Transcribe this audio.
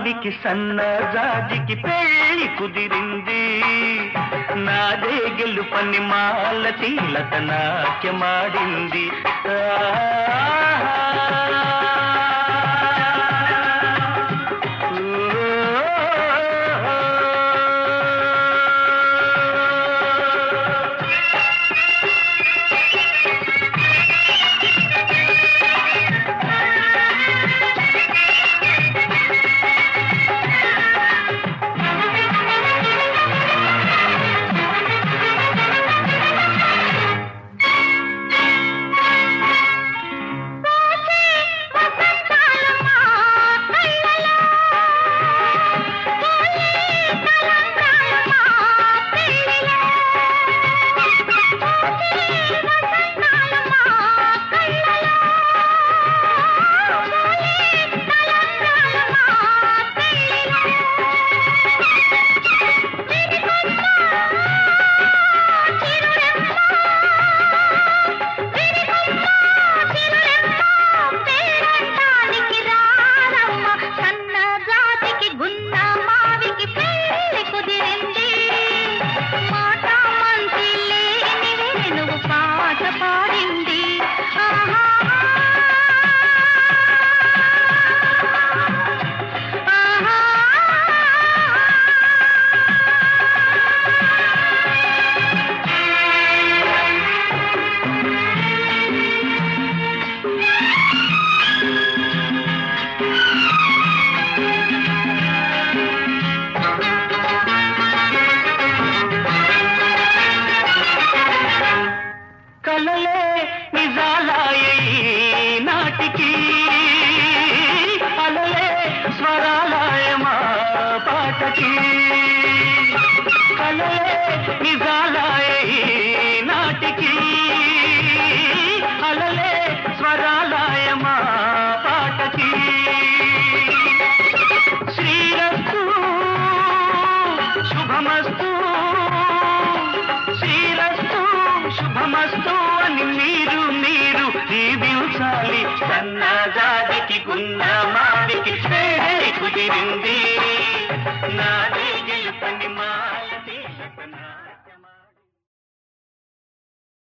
మావికి సన్న జాజికి పెళ్లి కుదిరింది నాదే గెలుపని మాల చీలక నాట్యమాడింది గున్న మావికి పెళ్లి కుదిరింది మాట మంచి లేని వేణువు పాట పాడింది ఆహా ఆహా కలలే నిజాలాయై నాటికి అలలే స్వరాలాయ మా పాటకి కలలే నిజాలాయై నాటికి అలలే స్వరాలాయ మా పాటకి శ్రీరస్తు శుభమస్తు శ్రీరస్తు శుభమస్తు అని మీరు మీరు దీవించాలి సన్నజాదికి గున్న మావికి కుదిరింది నా